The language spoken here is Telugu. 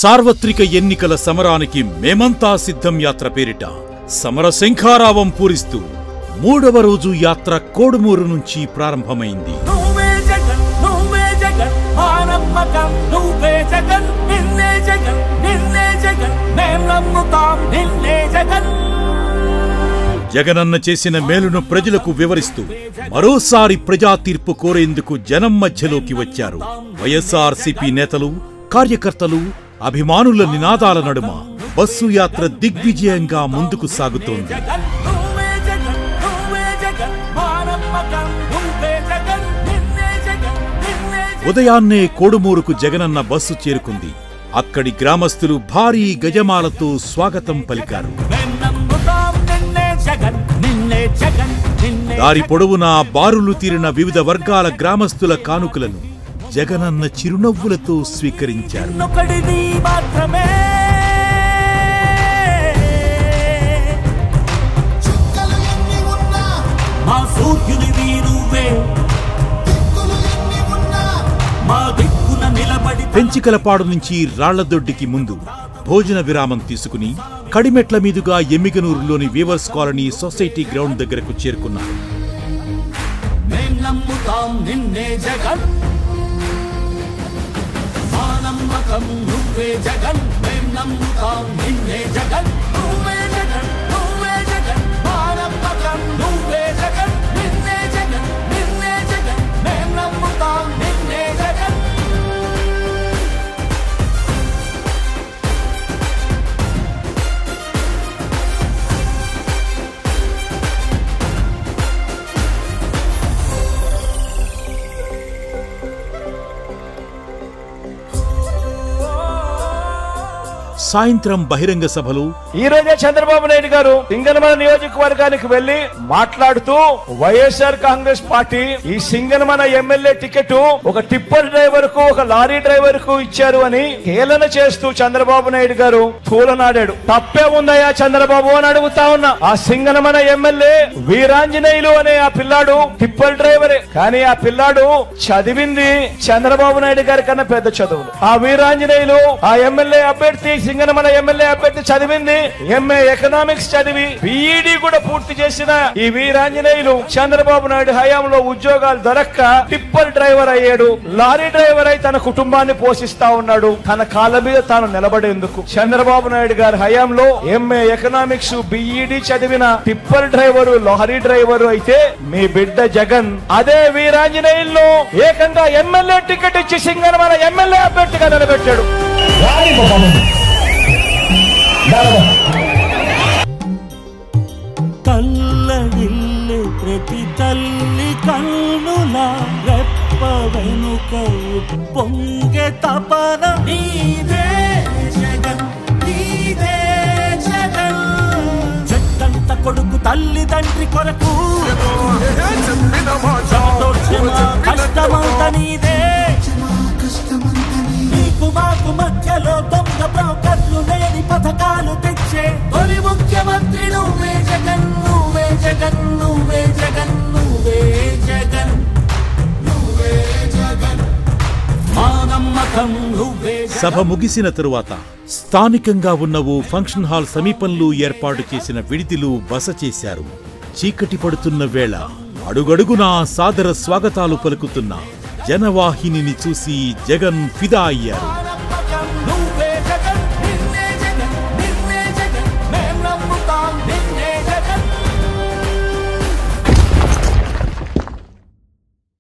సార్వత్రిక ఎన్నికల సమరానికి మేమంతా సిద్ధం యాత్ర పేరిట సమర శంఖారావం పూరిస్తూ మూడవ రోజు యాత్ర కోడుమూరు నుంచి ప్రారంభమైంది నువ్వే జగన్ నువ్వే జగన్ మా నమ్మకం నువ్వే జగన్ నిన్నే జగన్ నిన్నే జగన్ మేం నమ్ముతాం నిన్నే జగన్ జగనన్న చేసిన మేలును ప్రజలకు వివరిస్తూ మరోసారి ప్రజా తీర్పు కోరేందుకు జనం మధ్యలోకి వచ్చారు వైఎస్ఆర్సీపీ నేతలు కార్యకర్తలు అభిమానుల నినాదాల నడుమ బస్సు యాత్ర దిగ్విజయంగా ముందుకు సాగుతోంది జగన్ నువ్వే జగన్ నువ్వే జగన్ మా నమ్మకం నువ్వే జగన్ నిన్నే జగన్ నిన్నే జగన్ ఉదయాన్నే కోడుమూరుకు జగనన్న బస్సు చేరుకుంది అక్కడి గ్రామస్తులు భారీ గజమాలతో స్వాగతం పలికారు మేం నమ్ముతాం నిన్నే జగన్ నిన్నే జగన్ నిన్నే దారి పొడవునా బారులు తీరిన వివిధ వర్గాల గ్రామస్తుల కానుకలను జగనన్న చిరునవ్వులతో స్వీకరించారు నొకడిది మాత్రమే చుక్కలు ఎన్ని ఉన్నా మా సూర్యునివి నువ్వే దిక్కులు ఎన్ని ఉన్నా మా దిక్కున నిలబడి పెంచికలపాడు నుంచి రాళ్లదొడ్డికి ముందు భోజన విరామం తీసుకుని కడిమెట్ల మీదుగా ఎమ్మిగనూరులోని వీవర్స్ కాలనీ సొసైటీ గ్రౌండ్ దగ్గరకు చేరుకున్నారు మేం నమ్ముతాం నిన్నే జగన్ మా నమ్మకం నువ్వే జగన్ మేం నమ్ముతాం నిన్నే జగన్ నువ్వే జగన్ నువ్వే జగన్ మా నమ్మకం నువ్వే జగన్ నిన్నే జగన్ నిన్నే జగన్ మేం నమ్ముతాం నిన్నే జగన్ సాయంత్రం బహిరంగ సభలో ఈ రోజే చంద్రబాబు నాయుడు గారు సింగనమల నియోజకవర్గానికి వెళ్లి మాట్లాడుతూ వైఎస్ఆర్ కాంగ్రెస్ పార్టీ ఈ సింగనమల ఎమ్మెల్యే టికెట్ ఒక టిప్పర్ డ్రైవర్ కు ఒక లారీ డ్రైవర్ కు ఇచ్చారు అని హేళన చేస్తూ చంద్రబాబు నాయుడు గారు తూలనాడాడు తప్పే ఉందయ్యా చంద్రబాబు అని అడుగుతా ఉన్నా ఆ సింగనమల ఎమ్మెల్యే వీరాంజనేయులు అనే ఆ పిల్లాడు టిప్పర్ డ్రైవరే కానీ ఆ పిల్లాడు చదివింది చంద్రబాబు నాయుడు గారి కన్నా పెద్ద చదువులు ఆ వీరాంజనేయులు ఆ ఎమ్మెల్యే అభ్యర్థి సింగనమల ఎమ్మెల్యే అభ్యర్థి చదివింది ఎంఏ ఎకనామిక్స్ చదివి బిఈడి కూడా పూర్తి చేసిన ఈ వీరాంజనేయులు చంద్రబాబు నాయుడు హయాంలో ఉద్యోగాలు దొరక్క టిప్పర్ డ్రైవర్ అయ్యాడు లారీ డ్రైవర్ అయి తన కుటుంబాన్ని పోషిస్తా ఉన్నాడు తన కాళ్ళ మీద తాను నిలబడేందుకు చంద్రబాబు నాయుడు గారి హయాంలో ఎంఏ ఎకనామిక్స్ బిఈడి చదివిన టిప్పర్ డ్రైవరు లారీ డ్రైవరు అయితే మీ బిడ్డ జగన్ అదే వీరాంజనేయుల్లో ఏకంగా ఎమ్మెల్యే టికెట్ ఇచ్చి సింగనమల ఎమ్మెల్యే అభ్యర్థిగా నిలబెట్టాడు తల్లడిల్లు ప్రతి తల్లి కన్నుల రెప్ప వెనుక పొంగె తపన నీదే జగన్ నీదే జగన్ చెట్టంత కొడుకు తల్లి తండ్రి కొరకు సంతోషమా కష్టమంత నీదే నీకు మాకు మధ్యలో దొంగ బ్రోకర్లు లేని పథకాలు తెచ్చే తొలి ముఖ్యమంత్రి నువ్వే జగన్ నువ్వే జగన్ నువ్వే జగన్ నువ్వే జగన్ నువ్వే జగన్ మా నమ్మకం నువ్వే జగన్. సభ ముగిసిన తరువాత స్థానికంగా ఉన్న ఓ ఫంక్షన్ హాల్ సమీపంలో ఏర్పాటు చేసిన విడిదిలో బస చేశారు చీకటి పడుతున్న వేళ అడుగడుగునా సాదర స్వాగతాలు పలుకుతున్న జనవాహినిని చూసి జగన్ ఫిదా అయ్యారు